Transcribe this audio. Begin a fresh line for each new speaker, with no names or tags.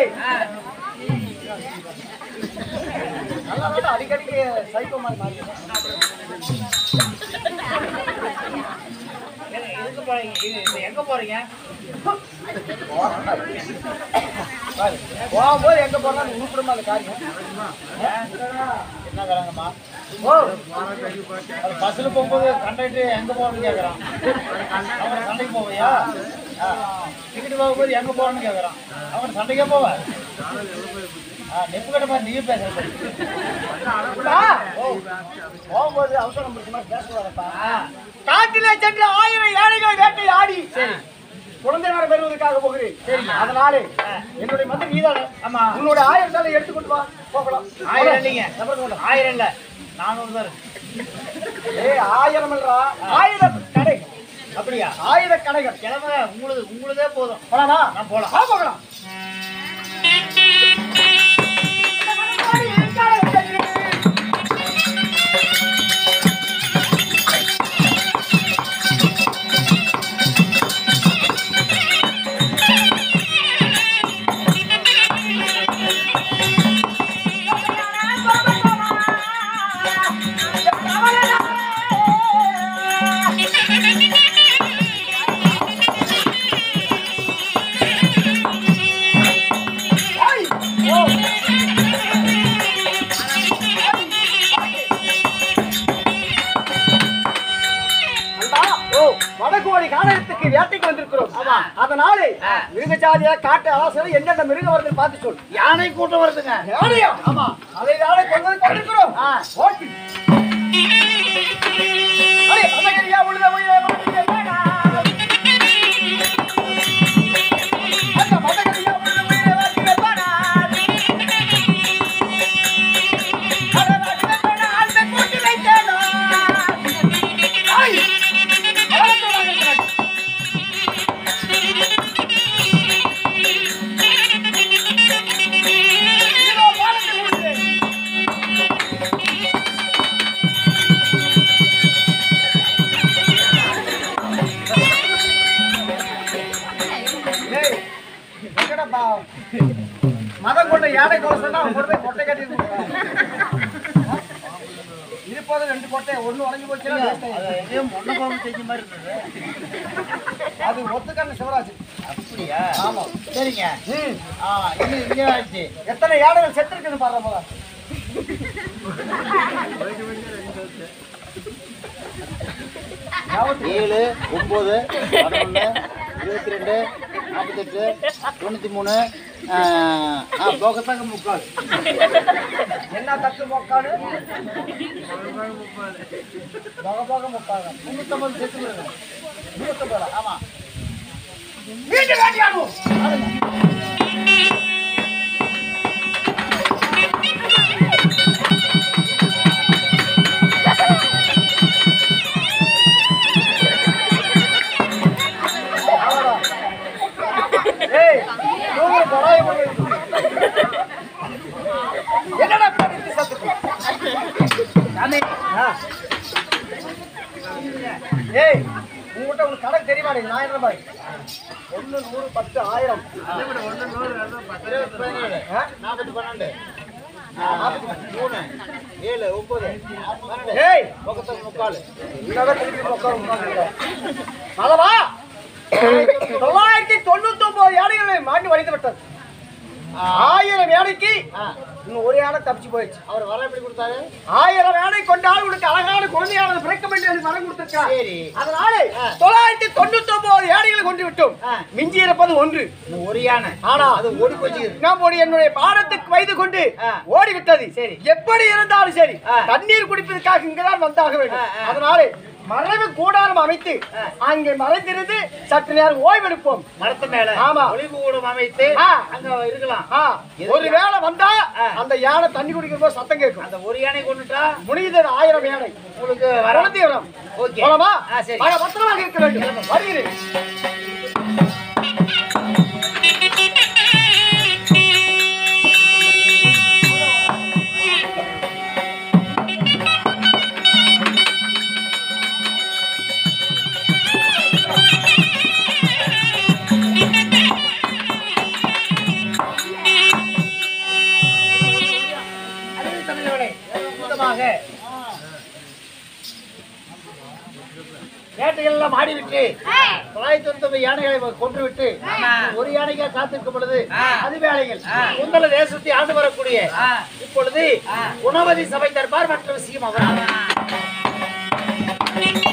நாளே நல்லா நல்லா அடிக்கடிக்கு சைக்கோ மாதிரி மாறி
எதுக்கு போறீங்க இது- இது எங்க போறீங்க
பாரு. போகும்போது எங்க போனாலும் உருப்பிடுமா அந்த காரியம்
என்ன கலங்கம்மா
ஓ
அது பஸ்ல போகும்போது கண்டக்டர் எங்க போறேன்னு கேக்குறான் அவன் சண்டைக்கு போவையா டிக்கெட் போகும்போது எங்க போறேன்னு கேக்குறான் அவன் சண்டைக்கே போவ நெப்பு கட்ட மாதிரி நீயும் பேசுற
போகும்போது அவசரம் பிடிச்ச மாதிரி பேசுவாரப்பா காட்டிலே சென்று ஆயிரம் யானைகளை வேட்டை ஆடி
சரி
குழந்தை வர பெறுவதற்காக போகிறேன் சரி அதனாலே என்னுடைய மந்திரி நீதானே
ஆமா
உன்னோட ஆயிரம் தானே எடுத்துக்கொண்டு வா போகலாம்
ஆயிரம் இல்லைங்க
நம்பர் கொண்டு வா.
ஆயிரம் இல்ல நானூறு தான் இருக்கு
ஏய் ஆயிரம் இல்லடா ஆயிரம் கடை
அப்படியா
ஆயிர கடைகள்
கிளம்ப உங்களுது உங்களுதே போதும்
போலாமா
நான் போலாம்
வா போகலாம் ஐய்! ஓ! அண்ணா, ஓ, வடகோடி காணகத்துக்கு வேட்டைக்கு வந்திருக்கிறோம்
ஆமா.
அதனாலே
ஆ.
மிருகஜாதியா காட்டு ஆசையில என்னென்ன மிருகம் வருதுன்னு பார்த்து சொல்
யானை கூட்டம் வருதுங்க
யானையா ஆமா அதை நாளை கொண்டு வந்து கொண்டிருக்கிறோம்
ஆ.
ஓட்டு அடே, வடகரியா உழுத உயிரை வாழ்க்கையை வேணாம். அந்த வடகரியா உழுத உயிரை வாழ்க்கையை வேணாம். அட, வாழ்க்கை வேணாம், அந்த கூட்டு வைத்தேனோ. ஐ! வளர்ந்து வாங்க. இதோ வாழத்தை விடுகிறேன். ஏய், எங்கடப்பா? மதம் கொண்ட யானை கொலை சொன்னா அவன் கொண்டு போய் கொட்டை கட்டி இருப்பது ரெண்டு கொட்டை ஒண்ணு உடஞ்சு போச்சுன்னா waste
அது
ஆயிடும்.
எங்கேயும் ஒண்ணு குழம்பு செஞ்ச மாதிரி இருந்தது
அது ஒத்துக்கண்ண சிவராஜ்
அப்படியா
ஆமா
சரிங்க
ம்.
ஆ இன்னும் இங்கே ஆயிடுச்சு
எத்தனை யானைகள் செத்து இருக்குன்னு பாடுற போல
ஏழு ஒம்பது பதினொன்று இருபத்தி ரெண்டு நாற்பத்தெட்டு தொண்ணூற்றி மூணு ஆ போகத்தாங்க முக்கால்
என்ன தட்டு மொக்காடு போக போக முக்காடு முன்னூத்தம்பது செத்து இருக்கு முன்னூத்தம்பது ஆமா வீட்டு வேண்டியாடும் ஏய் தூங்குற கொடாய போய் என்னடா பண்ணிட்டு சத்துக்கு ஆ. ஏய் உங்ககிட்ட உனக்கு கணக்கு தெரியுமா நீ நான் என்ன பாய் ஒன்று நூறு பத்து ஆயிரம் ஆ?
நாற்பத்தி பன்னெண்டு மூணு ஏழு ஒம்பது பன்னெண்டு
ஏய்
போகத்தாங்க முக்கால்
என்னடா திருப்பி உட்கார உட்கார்ந்துருக்க? அதவா தொள்ளாயிரத்தி தொண்ணூத்தி ஒன்பது யானைகளை மாட்டி வடித்து விட்டது ஆயிரம் யானைக்கு
ஆ
இன்னும் ஒரு யானை தப்பிச்சு போயிடுச்சு
அவர் வர எப்படி கொடுத்தாரு
ஆயிரம் யானை கொண்டால் உனக்கு அழகான குழந்தையானது பிறக்க வேண்டும் என்று வரம் கொடுத்திருக்கா
சரி.
அதனால
ஆ.
தொள்ளாயிரத்தி தொண்ணூத்தி ஒன்பது யானைகளை கொண்டு விட்டோம்
ஆ.
மிஞ்சி இருப்பது ஒன்று
இன்னும் ஒரு யானை
ஆனா
அது ஓடி போச்சு
நம்முடைய என்னுடைய பாடத்துக்கு வைத்து கொண்டு
ஆ.
ஓடிவிட்டது
சரி.
எப்படி இருந்தாலும் சரி
ஆ.
தண்ணீர் குடிப்பதற்காக இங்கதான் வந்தாக
ஆ,
வேண்டும்
ஆ.
அதனால மறைவு கூடாரம் அமைத்து
ஆ.
அங்கே மறைந்திருந்து சற்று நேரம் ஓய்வெடுப்போம்
மரத்து மேல
ஆமா.
ஒளிவு கூடம் அமைத்து
ஆ.
அங்க இருக்கலாம்
ஆ, ஒரு வேளை வந்தா
ஆ.
அந்த யானை தண்ணி குடிக்கிற போது சத்தம் கேட்கும்
அந்த ஒரு யானை கொண்டுட்டா
முடிந்தது ஆயிரம் யானை
உங்களுக்கு வர
வளர்த்தி வரும்
ஓகே
போலாமா
ஆ, சரி.
ஆக பத்திரமாக இருக்க வேண்டும் வருகிறேன்
Thank
காரணமாக வேட்டைகள் எல்லாம் ஆடிவிட்டு தொள்ளாயிரத்தி தொண்ணூத்தி யானைகளை கொன்று விட்டு ஒரு யானைக்கா காத்திருக்கும் பொழுது அது வேலைகள் உங்கள தேசத்தை ஆண்டு வரக்கூடிய இப்பொழுது குணவதி சபை தர்பார் மற்ற விஷயம் அவர்